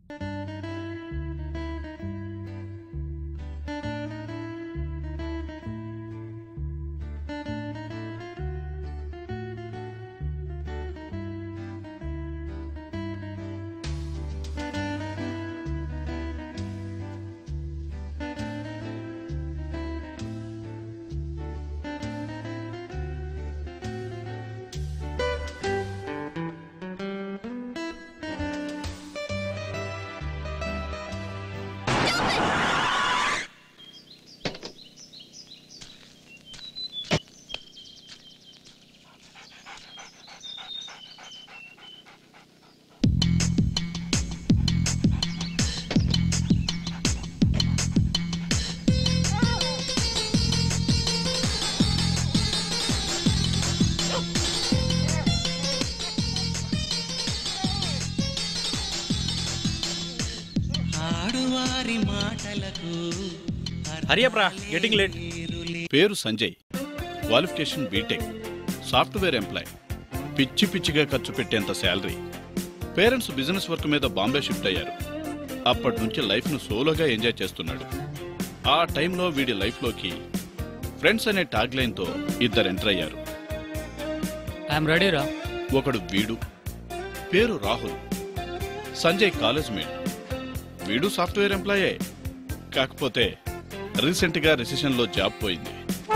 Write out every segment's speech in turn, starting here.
ఆడువారి మాటలకు హరియప్రా getting late పేరు Sanjay qualification B Tech software employee పిచ్చి పిచ్చిగా ఖర్చు పెట్టేంత శాలరీ పేరెంట్స్ బిజినెస్ వర్క్ మీద బాంబే షిఫ్ట్ అయ్యారు అప్పటి నుంచి లైఫ్ను సోలోగా ఎంజాయ్ చేస్తున్నాడు ఆ టైంలో వీడి లైఫ్లోకి ఫ్రెండ్స్ అనే టాగ్ లైన్తో ఇద్దరు ఎంటర్ అయ్యారు ఐఎమ్ రెడీ రా ఒకడు వీడు పేరు రాహుల్ సంజయ్ కాలేజ్ మేట్ వీడు సాఫ్ట్వేర్ ఎంప్లాయే కాకపోతే రీసెంట్గా రెసిషన్లో జాబ్ పోయింది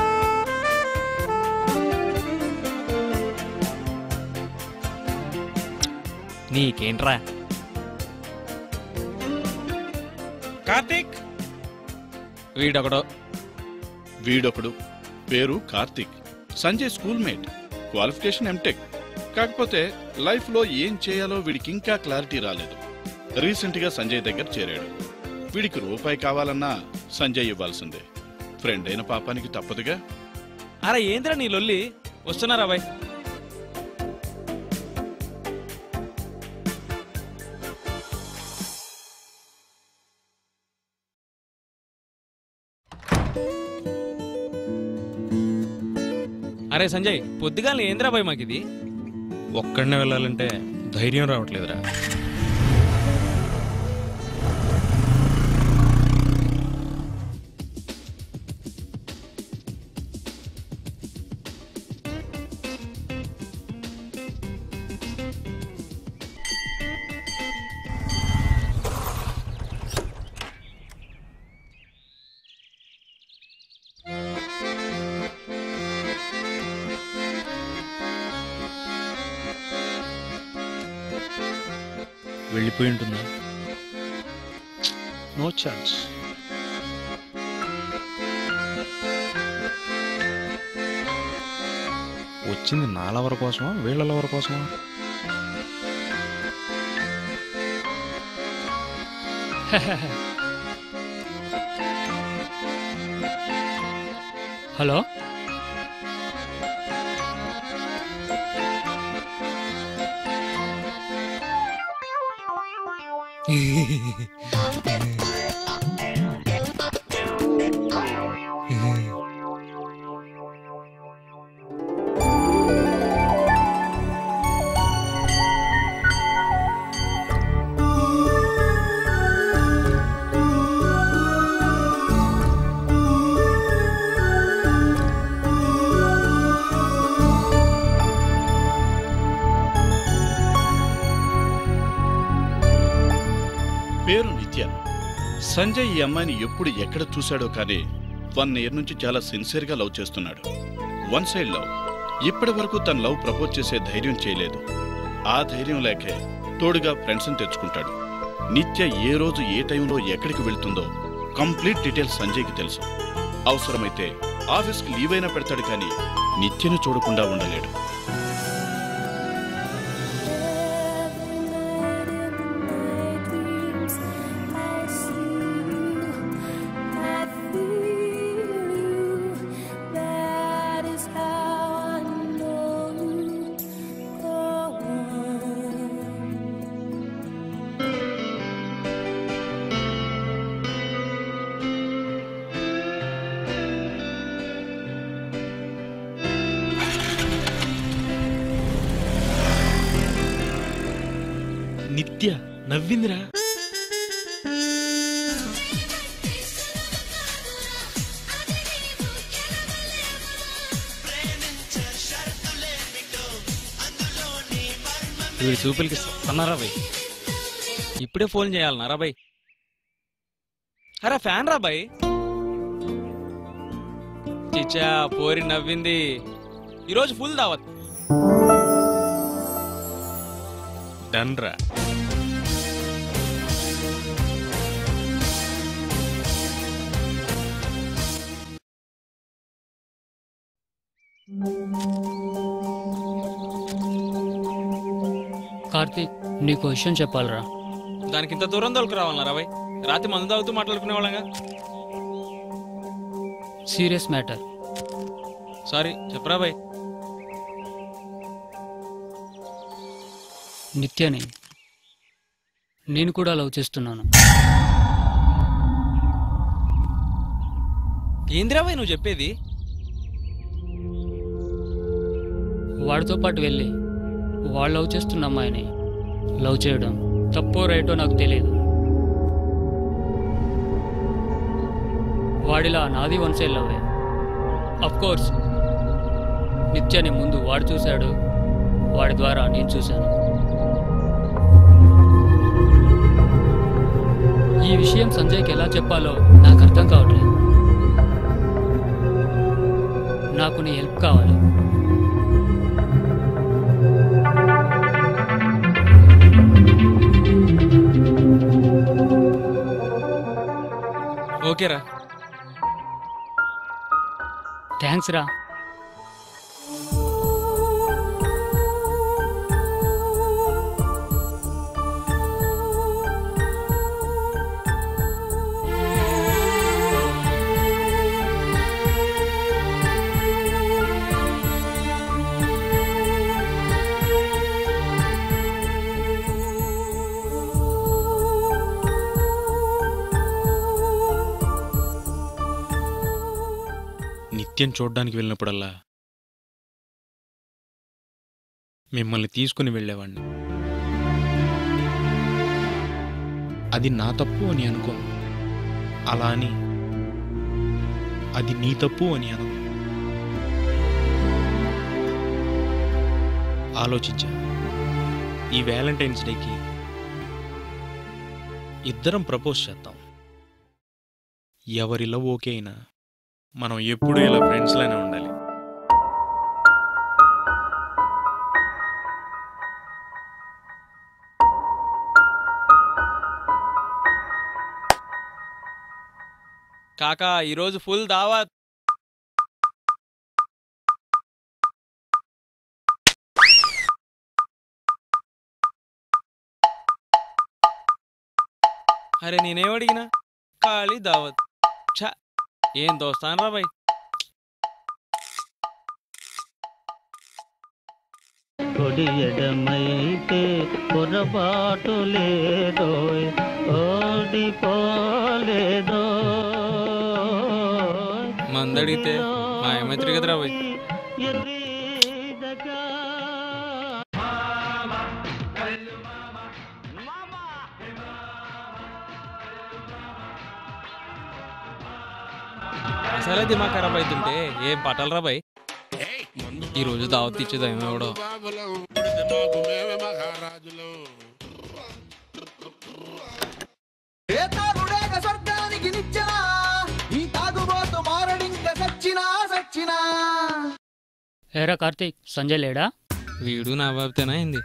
నీకేంట్రా కార్తీక్ వీడొకడు వీడొకడు పేరు Karthik Sanjay school mate qualification M Tech కాకపోతే లైఫ్లో ఏం చేయాలో వీడికి ఇంకా క్లారిటీ రాలేదు రీసెంట్గా సంజయ్ దగ్గర చేరాడు వీడికి రూపాయి కావాలన్నా సంజయ్ ఇవ్వాల్సిందే ఫ్రెండ్ అయిన పాపానికి తప్పదుగా అరే ఏంద్రా నీ లొల్లి వస్తున్నారా బాయ్ అరే సంజయ్ పొద్దుగాల ఏంద్రా బాయ్ మాకిది ఒక్కడనే వెళ్ళాలంటే ధైర్యం రావట్లేదురా వెళ్ళిపోయి ఉంటుందా నో ఛాన్స్ వచ్చింది నా లవర్ కోసమా వీళ్ళ లవర్ కోసమా హలో పేరు నిత్య సంజయ్ ఈ అమ్మాయిని ఎప్పుడు ఎక్కడ చూశాడో కానీ వన్ ఇయర్ నుంచి చాలా సిన్సియర్గా లవ్ చేస్తున్నాడు వన్ సైడ్ లవ్ ఇప్పటి వరకు తన లవ్ ప్రపోజ్ చేసే ధైర్యం చేయలేదు ఆ ధైర్యం లేకే తోడుగా ఫ్రెండ్స్ని తెచ్చుకుంటాడు నిత్య ఏ రోజు ఏ టైంలో ఎక్కడికి వెళ్తుందో కంప్లీట్ డీటెయిల్స్ సంజయ్కి తెలుసు అవసరమైతే ఆఫీస్కి లీవ్ అయినా పెడతాడు కానీ నిత్యను చూడకుండా ఉండలేడు నిత్య నవ్విందిరా వీడి చూపులకి అన్నారా బై ఇప్పుడే ఫోన్ చేయాలన్నారా బై అరే ఫ్యాన్ రా బై చిచ్చా పోరి నవ్వింది ఈరోజు ఫుల్ దావత్ డన్ రా కార్తీక్ నీకు విషయం చెప్పాలరా దానికి ఇంత దూరం దొరికి రావాలన్నారా బై రాత్రి మందు తాగుతూ మాట్లాడుకునే వాళ్ళంగా సీరియస్ మ్యాటర్ సారీ చెప్పరా బై నిత్యని నేను కూడా లవ్ చేస్తున్నాను ఏందిరా బై నువ్వు చెప్పేది వాడితో పాటు వెళ్ళి వాడు లవ్ చేస్తున్న అమ్మాయిని లవ్ చేయడం తప్పో రైటో నాకు తెలియదు వాడిలా నాది వన్ సైడ్ లవ్వే అఫ్ కోర్స్ నిత్యాన్ని ముందు వాడు చూశాడు వాడి ద్వారా నేను చూశాను ఈ విషయం సంజయ్కి ఎలా చెప్పాలో నాకు అర్థం కావట్లేదు నాకు నీ హెల్ప్ కావాలి ఓకేరా థ్యాంక్స్ రా నిత్యం చూడ్డానికి వెళ్ళినప్పుడల్లా మిమ్మల్ని తీసుకుని వెళ్ళేవాడిని అది నా తప్పు అని అనుకో అలా అని అది నీ తప్పు అని అను ఆలోచించా ఈ వ్యాలంటైన్స్ డేకి ఇద్దరం ప్రపోజ్ చేద్దాం ఎవరి లవ్ ఓకే అయినా మనం ఎప్పుడూ ఇలా ఫ్రెండ్స్ లానే ఉండాలి కాకా ఈరోజు ఫుల్ దావత్ అరే నేనేం అడిగినా ఖాళీ దావత్ ఛ ఏం దోస్తాను రా బాయ్ కొడి ఎడమైతే పొరపాటు లేదో ఓడిపోలేదో మందడిగితే మా ఏమైతుంది కదరా బాయ్ ఎర్రీదగా అసలే దిమాగ్ ఖరాబ్ అవుతుంటే ఏం పట్టాలి రా బాయ్ ఈ రోజు దావత్ ఇచ్చేది ఏమో బాబులం దిమాకు మేమే మహారాజులం ఏ తాగుడేగ స్వర్గానికి నిచ్చెనా ఈ తాగుబోతు మారడింక సచ్చినా సచ్చినా ఏరా కార్తీక్ సంజయ్ లేడా వీడు నా బాబుతేనా అయింది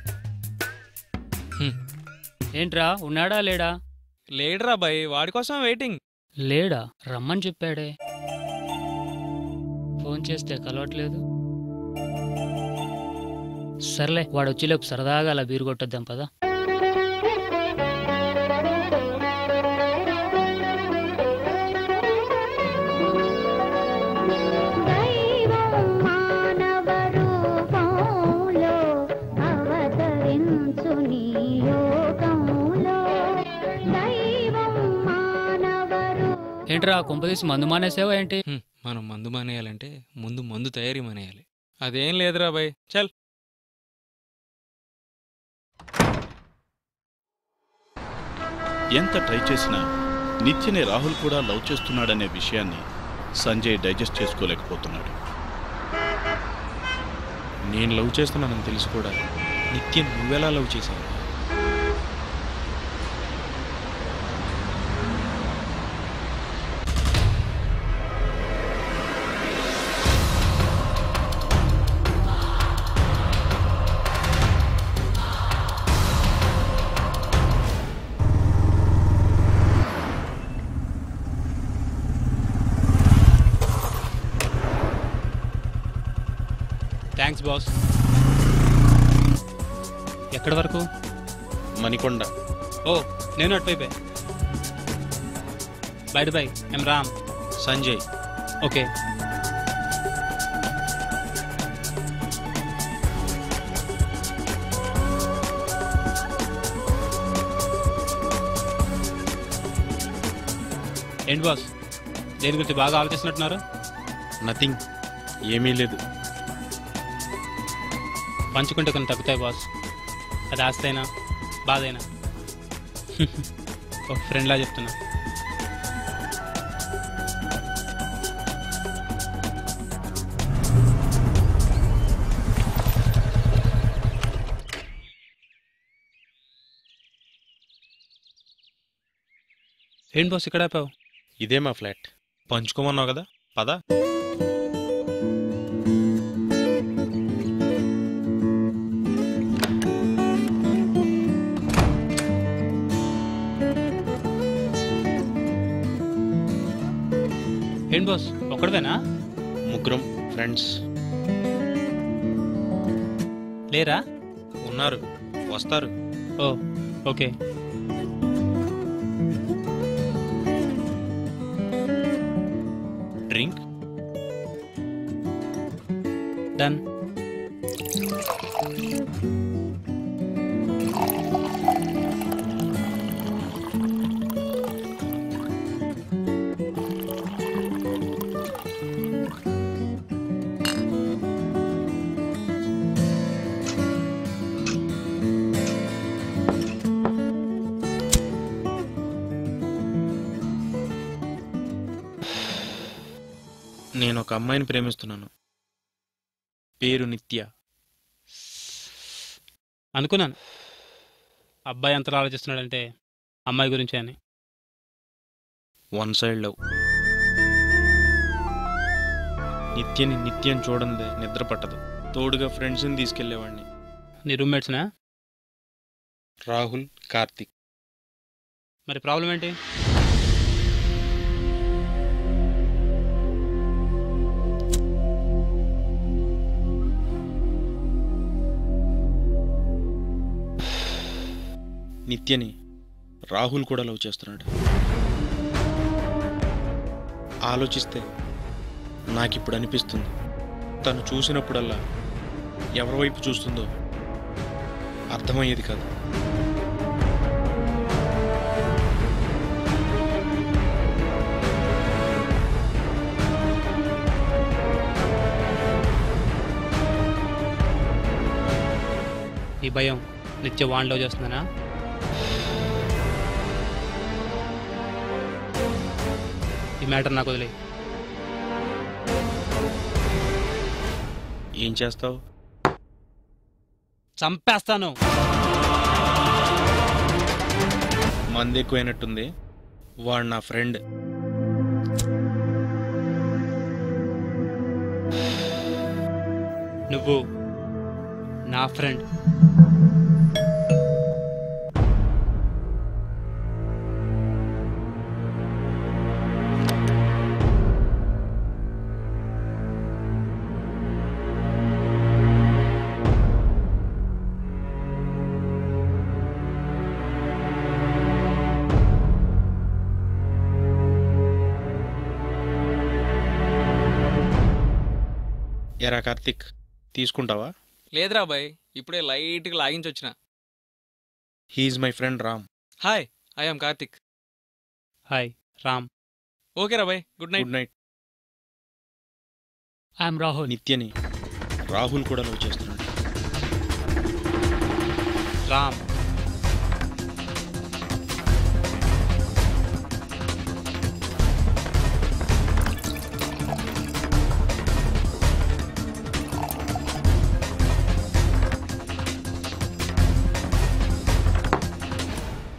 ఏంట్రా ఉన్నాడా లేడా లేడురా బాయ్ వాడి కోసం వెయిటింగ్ లేడా రమ్మని చెప్పాడే ఫోన్ చేస్తే కలవట్లేదు సర్లే వాడు వచ్చేలోపు సరదాగా అలా బీరు కొట్టొద్దాం పదా దైవం మానవ రూపంలో అవతరించు నీ లోకంలో దైవం మానవ రూపంలో ఏంట్రా కుంపదీసి మందు మానేసావా ఏంటి హ్మ్, మనం మందు మానేయాలంటే ముందు మందు తయారీ మానేయాలి అదేం లేదురా బాయ్ చల్ ఎంత ట్రై చేసినా నిత్యని రాహుల్ కూడా లవ్ చేస్తున్నాడనే విషయాన్ని సంజయ్ డైజెస్ట్ చేసుకోలేకపోతున్నాడు నేను లవ్ చేస్తున్నానని తెలిసి కూడా నిత్య నువ్వెలా లవ్ చేసావు థ్యాంక్స్ బాస్ ఎక్కడి వరకు మణికొండ ఓ నేను అటువైపే bye bye M Ram Sanjay okay ఏంటి బాస్ దేని గురించి బాగా ఆలోచిస్తున్నట్టున్నారు నథింగ్ ఏమీ లేదు పంచుకుంటే కొన్ని తగ్గుతాయి బాస్ అది ఆస్తైనా బాధైనా ఒక ఫ్రెండ్లా చెప్తున్నా ఏంటి బాస్ ఇక్కడ ఆపావు ఇదే మా ఫ్లాట్ పంచుకోమన్నావు కదా పద ఏంటి బాస్ ఒక్కడవేనా ముగ్గురం ఫ్రెండ్స్ లేరా ఉన్నారు వస్తారు ఓ ఓకే డ్రింక్ డన్ నేను ఒక అమ్మాయిని ప్రేమిస్తున్నాను పేరు నిత్య అనుకున్నాను అబ్బాయి అంతలా ఆలోచిస్తున్నాడంటే అమ్మాయి గురించే అని వన్ సైడ్ లవ్ నిత్యని నిత్యం చూడందే నిద్ర పట్టదు తోడుగా ఫ్రెండ్స్ని తీసుకెళ్లేవాడిని నీ రూమ్మేట్స్నా రాహుల్ కార్తిక్ మరి ప్రాబ్లం ఏంటి నిత్యని రాహుల్ కూడా లవ్ చేస్తున్నాడు ఆలోచిస్తే నాకిప్పుడు అనిపిస్తుంది తను చూసినప్పుడల్లా ఎవరి వైపు చూస్తుందో అర్థమయ్యేది కాదు ఈ భయం నిత్య వాన్లో చేస్తుందనా ఈ మ్యాటర్ నాకు వదిలే ఏం చేస్తావు చంపేస్తాను మంది ఎక్కువైనట్టుంది వాడు నా ఫ్రెండ్ నువ్వు నా ఫ్రెండ్ ఎరా కార్తిక్ తీసుకుంటావా లేదురా బాయ్ ఇప్పుడే లైట్గా లాగించి వచ్చిన he's my friend Ram hi I am Karthik hi Ram okay రా bye good night good night I'm Rahul నిత్యని రాహుల్ కూడా లవ్ చేస్తున్నాడు రామ్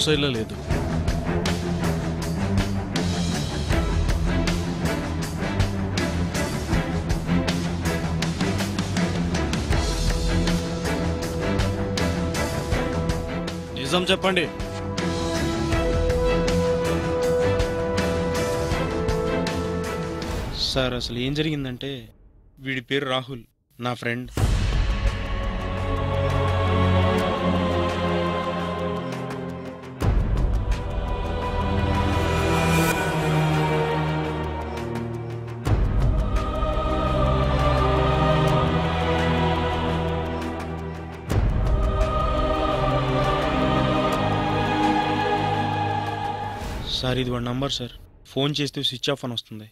సైడ్లో లేదు నిజం చెప్పండి సార్ అసలు ఏం జరిగిందంటే వీడి పేరు రాహుల్ నా ఫ్రెండ్ సార్ ఇది వాడి నంబర్ సార్ ఫోన్ చేస్తే స్విచ్ ఆఫ్ అని వస్తుంది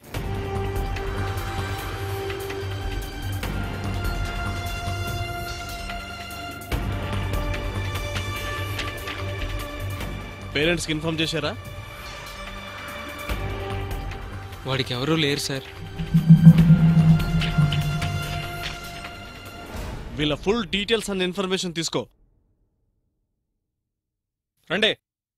పేరెంట్స్కి ఇన్ఫార్మ్ చేశారా వాడికి ఎవరూ లేరు సార్ వీళ్ళ ఫుల్ డీటెయిల్స్ అండ్ ఇన్ఫర్మేషన్ తీసుకో రండి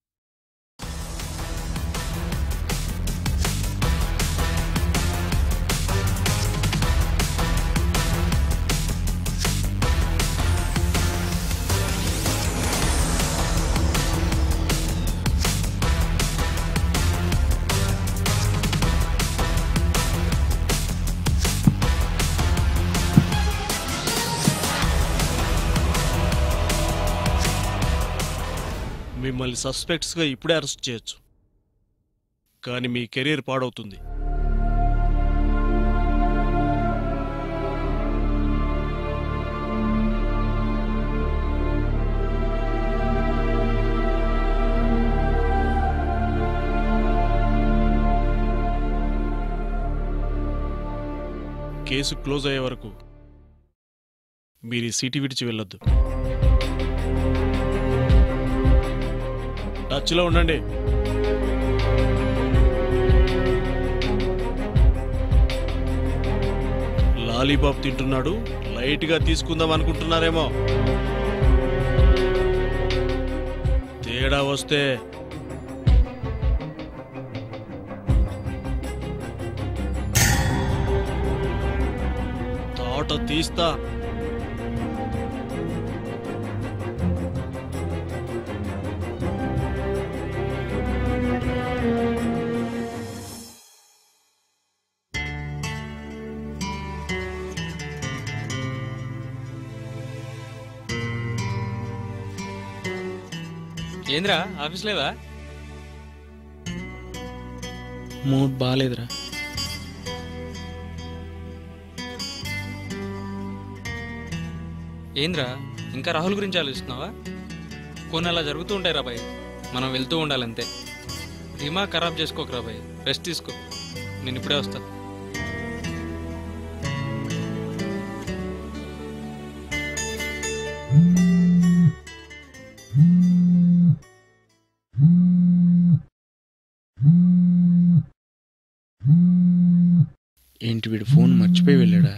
మిమ్మల్ని సస్పెక్ట్స్గా ఇప్పుడే అరెస్ట్ చేయొచ్చు కానీ మీ కెరీర్ పాడవుతుంది కేసు క్లోజ్ అయ్యే వరకు మీరు ఈ సిటీ విడిచి వెళ్ళొద్దు టచ్లో ఉండండి లాలీపాప్ తింటున్నాడు లైట్గా తీసుకుందాం అనుకుంటున్నారేమో తేడా వస్తే తాట తీస్తా ఏంద్రా ఆఫీస్ లేదా మూడ్ బాగాలేదురా ఏంద్రా ఇంకా రాహుల్ గురించి ఆలోచిస్తున్నావా కొన్ని అలా జరుగుతూ ఉంటాయి రా బాయ్ మనం వెళ్తూ ఉండాలంతే దిమా ఖరాబ్ చేసుకోకరా బాయ్ రెస్ట్ తీసుకో నేను ఇప్పుడే వస్తా ఏంటి వీడు ఫోన్ మర్చిపోయి వెళ్ళాడా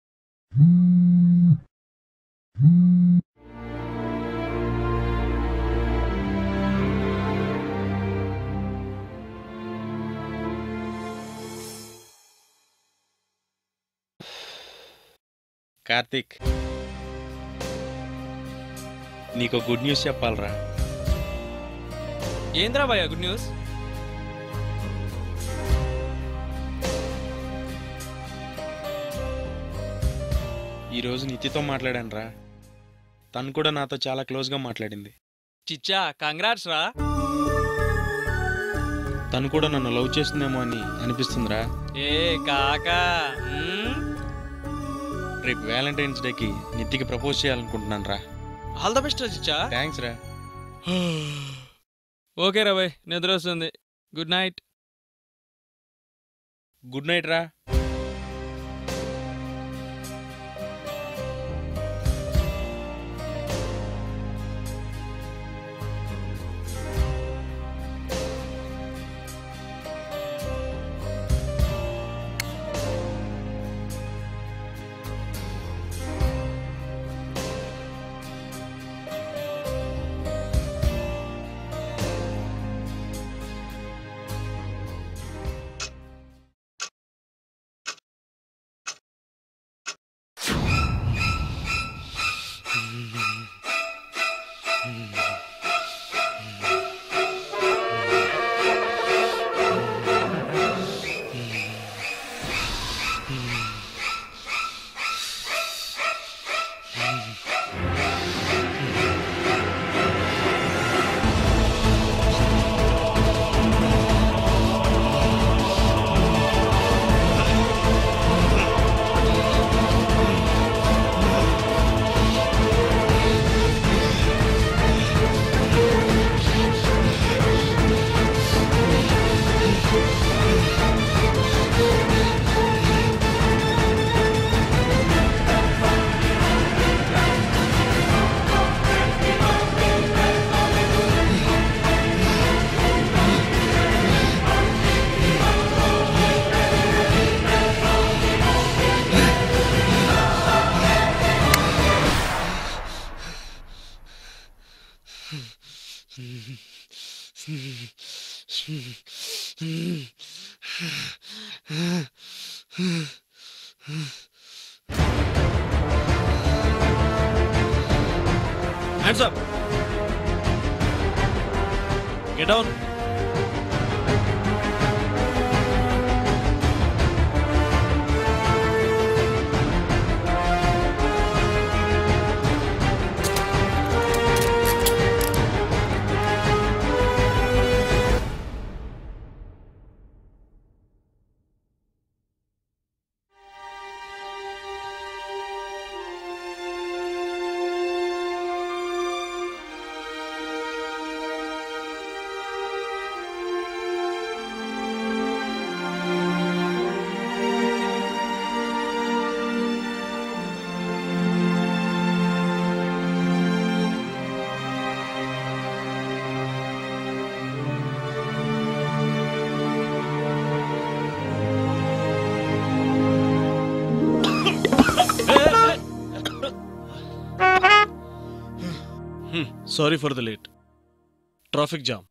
కార్తీక్ నీకు గుడ్ న్యూస్ చెప్పాలరా ఏంద్రా బాయ్ గుడ్ న్యూస్ ఈరోజు నితితో మాట్లాడాను రా తను కూడా నాతో చాలా క్లోజ్గా మాట్లాడింది చిచ్చా కంగ్రాట్స్ రా తను కూడా నన్ను లవ్ చేస్తుందేమో అని అనిపిస్తుందిరా ఏ కాకా మ్మ్? రేపు వ్యాలంటైన్స్ డేకి నిత్తికి ప్రపోజ్ చేయాలనుకుంటున్నాను రా ఆల్ ద బెస్ట్ రా చిచ్చా థ్యాంక్స్ రా ఓకే రా బాయ్ నిద్ర వస్తుంది గుడ్ నైట్ గుడ్ నైట్ రా hands up get down sorry for the late traffic jam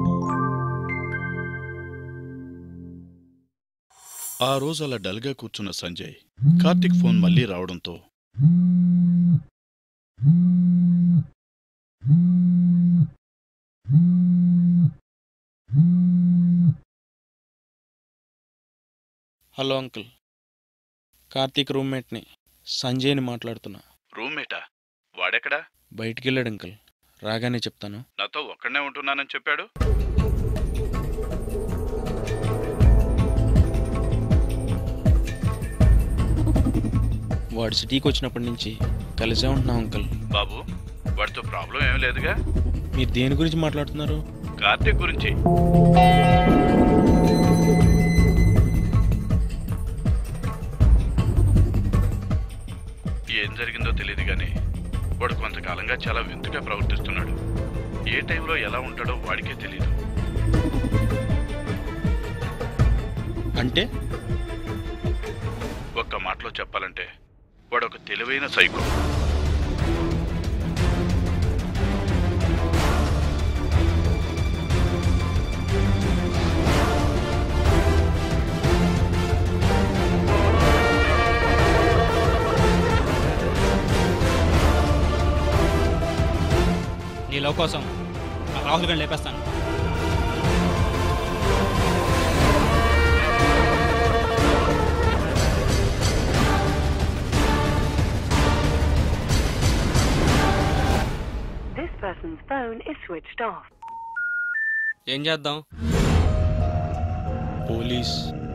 ఆ రోజు అలా డల్గా కూర్చున్న సంజయ్ కార్తిక్ ఫోన్ మళ్ళీ రావడంతో హలో అంకుల్ కార్తీక్ రూమ్మేట్ని సంజయ్ని మాట్లాడుతున్నా రూమ్మేటా వాడెక్కడా బయటికి వెళ్ళాడు అంకుల్ రాగానే చెప్తాను నాతో ఒక్కడనే ఉంటున్నానని చెప్పాడు వాడు సిటీకి వచ్చినప్పటి నుంచి కలిసే ఉంటున్నాం అంకుల్ బాబు వాడితో ప్రాబ్లం ఏమీ లేదుగా మీరు దేని గురించి మాట్లాడుతున్నారు కార్తీక్ గురించి ఏం జరిగిందో తెలియదు కానీ వాడు కొంతకాలంగా చాలా వింతగా ప్రవర్తిస్తున్నాడు ఏ టైంలో ఎలా ఉంటాడో వాడికే తెలియదు అంటే ఒక్క మాటలో చెప్పాలంటే వాడు ఒక తెలివైన సైకో నీ లవ్ కోసం ఆ రాహుల్ గారిని లేపేస్తాను This person's phone is switched off. ఏం చేద్దాం పోలీస్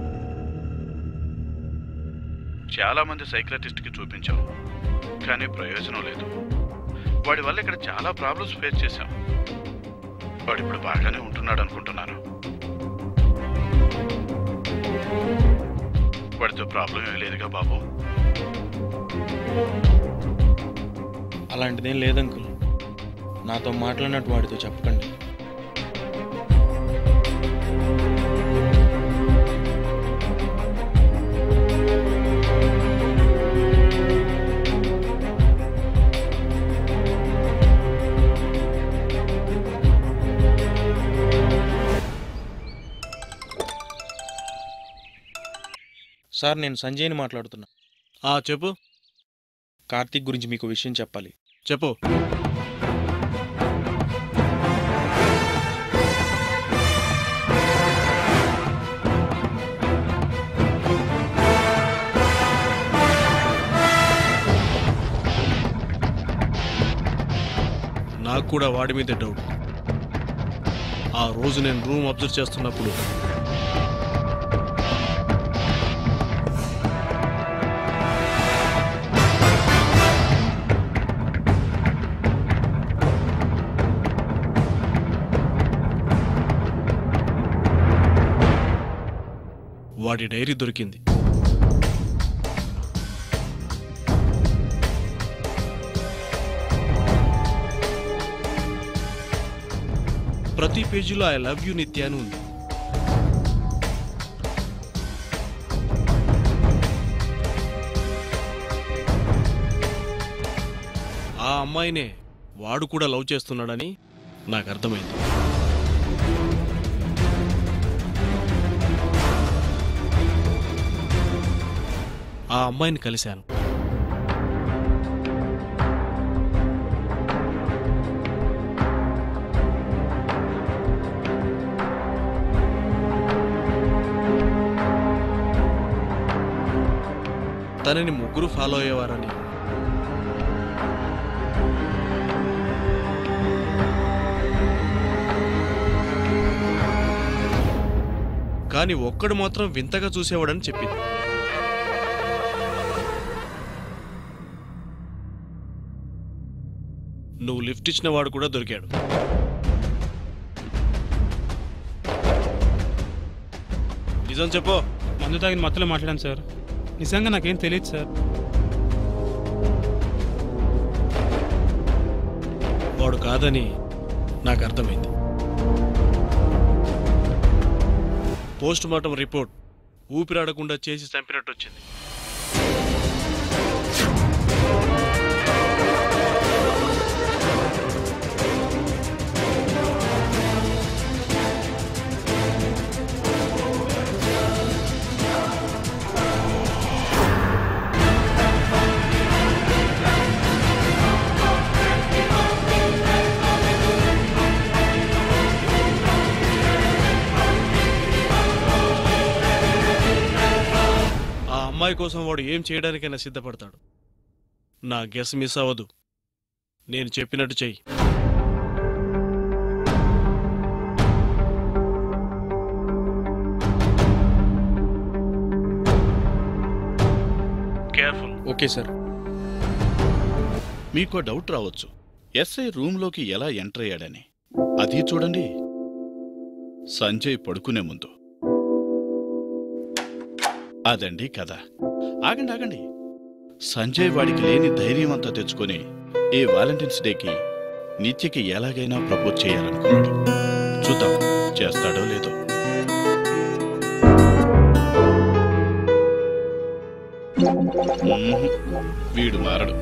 చాలా మంది సైక్రటిస్ట్కి చూపించాం కానీ ప్రయోజనం లేదు వాడి వల్ల ఇక్కడ చాలా ప్రాబ్లమ్స్ ఫేస్ చేశాం వాడు ఇప్పుడు బాగానే ఉంటున్నాడు అనుకుంటున్నాను వాడితో ప్రాబ్లం ఏం లేదుగా బాబు అలాంటిదేం లేదు అంకుల్ నాతో మాట్లాడినట్టు వాడితో చెప్పకండి సార్ నేను సంజయ్ని మాట్లాడుతున్నా ఆ చెప్పు కార్తీక్ గురించి మీకు విషయం చెప్పాలి చెప్పు నాకు కూడా వాడి మీదే డౌట్ ఆ రోజు నేను రూమ్ అబ్జర్వ్ చేస్తున్నప్పుడు వాడి డైరీ దొరికింది ప్రతి పేజీలో ఐ లవ్ యూ నిత్య అని ఉంది ఆ అమ్మాయినే వాడు కూడా లవ్ చేస్తున్నాడని నాకు అర్థమైంది అమ్మాయిని కలిశాను తనని ముగ్గురు ఫాలో అయ్యేవారని కానీ ఒక్కడు మాత్రం వింతగా చూసేవాడని చెప్పింది నువ్వు లిఫ్ట్ ఇచ్చిన వాడు కూడా దొరికాడు నిజం చెప్పు మందు తాగిన మత్తులో మాట్లాడాను సార్ నిజంగా నాకేం తెలియదు సార్ వాడు కాదని నాకు అర్థమైంది పోస్ట్ మార్టం రిపోర్ట్ ఊపిరాడకుండా చేసి చంపినట్టు వచ్చింది ఆ అమ్మాయి కోసం వాడు ఏం చేయడానికైనా సిద్ధపడతాడు నా గెస్ మిస్ అవ్వదు నేను చెప్పినట్టు చెయ్యి కేర్ఫుల్ ఓకే సార్ మీకు డౌట్ రావచ్చు ఎస్ఐ రూమ్లోకి ఎలా ఎంటర్ అయ్యాడని అది చూడండి సంజయ్ పడుకునే ముందు అదండి కథ ఆగండి ఆగండి సంజయ్ వాడికి లేని ధైర్యం అంతా తెచ్చుకొని ఈ వాలంటైన్స్ డేకి నిత్యకి ఎలాగైనా ప్రపోజ్ చేయాలనుకున్నాడు చూద్దాం చేస్తాడో లేదో మ్మ్. వీడు మారడు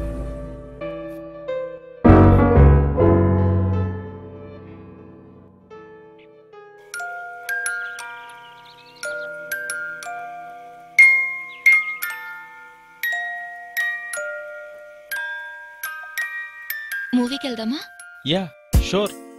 మూవీకి వెళ్దామా యా షూర్